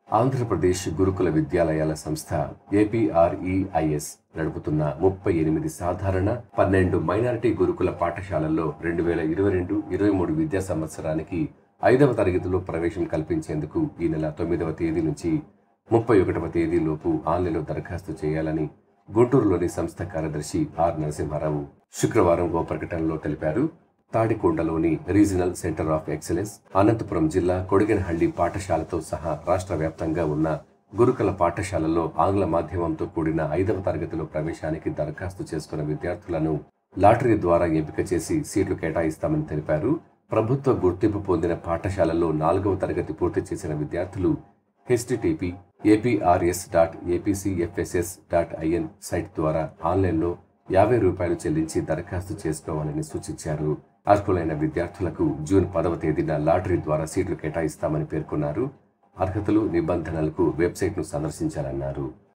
ఆంధ్రప్రదేశ్ గురుకుల విద్యాలయాల సంస్థ ఏపీఆర్ఈఐఎస్ నడుపుతున్న ముప్పై ఎనిమిది సాధారణ పన్నెండు మైనారిటీ గురుకుల పాఠశాలల్లో రెండు వేల ఇరవై రెండు ఇరవై మూడు విద్యా సంవత్సరానికి ఐదవ తరగతిలో ప్రవేశం కల్పించేందుకు ఈ నెల తొమ్మిదవ తేదీ నుంచి ముప్పై ఒకటవ తేదీలోపు ఆన్లైన్లో దరఖాస్తు చేయాలని గుంటూరులోని సంస్థ కార్యదర్శి ఆర్ నరసింహారావు శుక్రవారం ఓ ప్రకటనలో తెలిపారు తాడికొండలోని regional centre of excellence Anantapuram జిల్లా కొడిగనహళ్లి పాఠశాలతో సహా రాష్ట్ర వ్యాప్తంగా ఉన్న గురుకుల పాఠశాలల్లో ఆంగ్ల మాధ్యమంతో కూడిన ఐదవ తరగతిలో ప్రవేశానికి దరఖాస్తు చేసుకున్న విద్యార్థులను లాటరీ ద్వారా ఎంపిక చేసి సీట్లు కేటాయిస్తామని తెలిపారు ప్రభుత్వ గుర్తింపు పొందిన పాఠశాలల్లో నాలుగవ తరగతి పూర్తి చేసిన విద్యార్థులు HTTP APRS dot APCFSS dot IN site ద్వారా ఆన్లైన్లో యాభై రూపాయలు చెల్లించి దరఖాస్తు చేసుకోవాలని సూచించారు అర్హులైన విద్యార్థులకు జూన్ పదవ తేదీన లాటరీ ద్వారా సీట్లు కేటాయిస్తామని పేర్కొన్నారు అర్హతలు నిబంధనలకు వెబ్సైట్ను సందర్శించాలన్నారు